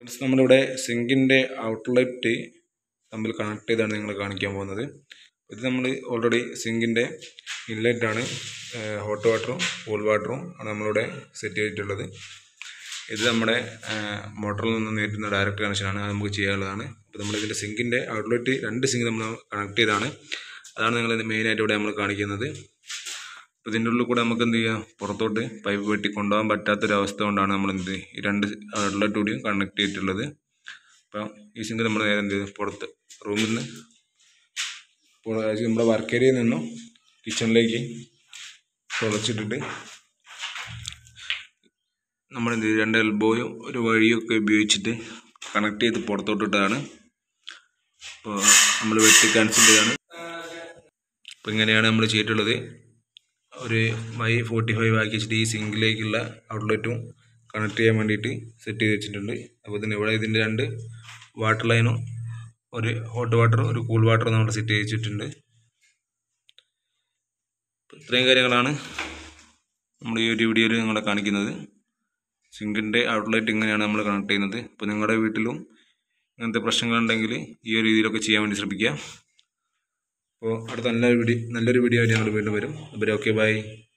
friends നമ്മളിവിടെ സിങ്കിൻ്റെ outlet തമ്മിൽ connect ചെയ്താണ് നിങ്ങൾ കാണിക്കാൻ പോകുന്നത് ഇത് നമ്മൾ ഓൾറെഡി സിങ്കിൻ്റെ ഇൻലെറ്റാണ് ഹോട്ട് വാട്ടറും കൂൾ വാട്ടറും ആണ് നമ്മളിവിടെ സെറ്റ് ചെയ്തിട്ടുള്ളത് ഇത് നമ്മുടെ മോട്ടറിൽ നിന്ന് നേരിടുന്ന ഡയറക്റ്റ് കണക്ഷനാണ് അത് നമുക്ക് ചെയ്യാനുള്ളതാണ് അപ്പോൾ നമ്മൾ ഇതിൻ്റെ സിങ്കിൻ്റെ ഔട്ട്ലെറ്റ് രണ്ട് സിങ്ക് നമ്മൾ കണക്ട് ചെയ്താണ് അതാണ് നിങ്ങൾ മെയിനായിട്ട് ഇവിടെ നമ്മൾ കാണിക്കുന്നത് അപ്പോൾ ഇതിൻ്റെ ഉള്ളിൽ കൂടെ നമുക്ക് എന്ത് ചെയ്യാം പുറത്തോട്ട് പൈപ്പ് വെട്ടി കൊണ്ടുപോകാൻ പറ്റാത്തൊരവസ്ഥ കൊണ്ടാണ് നമ്മൾ എന്ത് ഈ രണ്ട് ഔട്ട്ലെറ്റ് കൂടിയും കണക്ട് ചെയ്തിട്ടുള്ളത് അപ്പോൾ ഈ സിങ്ക് നമ്മൾ നേരെ എന്ത് ചെയ്തു പുറത്ത് റൂമിൽ നിന്ന് പുറ- നമ്മുടെ വർക്ക് ഏരിയയിൽ നിന്നും കിച്ചണിലേക്ക് തുളച്ചിട്ടിട്ട് നമ്മൾ എന്ത് ചെയ്തു രണ്ട് എൽബോയും ഒരു വഴിയും ഒക്കെ ഉപയോഗിച്ചിട്ട് കണക്ട് ചെയ്ത് പുറത്തോട്ട് ഇട്ടതാണ് അപ്പോൾ നമ്മൾ വെട്ടി ക്യാൻസൽ ചെയ്താണ് അപ്പോൾ ഇങ്ങനെയാണ് നമ്മൾ ചെയ്തിട്ടുള്ളത് ഒരു വൈ ഫോർട്ടി ഫൈവ് ആക്കി വെച്ചിട്ട് ഈ സിങ്കിലേക്കുള്ള ഔട്ട്ലെറ്റും കണക്ട് ചെയ്യാൻ വേണ്ടിയിട്ട് സെറ്റ് ചെയ്ത് വെച്ചിട്ടുണ്ട് അപ്പോൾ ഇതിന് ഇവിടെ ഇതിൻ്റെ രണ്ട് വാട്ടർ ലൈനും ഒരു ഹോട്ട് വാട്ടറും ഒരു കൂൾ വാട്ടറും നമ്മൾ സെറ്റ് ചെയ്ത് വെച്ചിട്ടുണ്ട് അപ്പോൾ ഇത്രയും കാര്യങ്ങളാണ് നമ്മൾ ഈ ഒരു വീഡിയോയിൽ നിങ്ങളെ കാണിക്കുന്നത് സിങ്കിൻ്റെ ഔട്ട്ലെറ്റ് ഇങ്ങനെയാണ് നമ്മൾ കണക്ട് ചെയ്യുന്നത് അപ്പോൾ നിങ്ങളുടെ വീട്ടിലും ഇങ്ങനത്തെ പ്രശ്നങ്ങളുണ്ടെങ്കിൽ ഈ ഒരു രീതിയിലൊക്കെ ചെയ്യാൻ വേണ്ടി ശ്രമിക്കുക അപ്പോൾ അടുത്ത നല്ലൊരു വീഡിയോ നല്ലൊരു വീഡിയോ ആയിട്ട് ഞങ്ങൾ വീണ്ടും വരും അപ്പോൾ ഓക്കെ ബൈ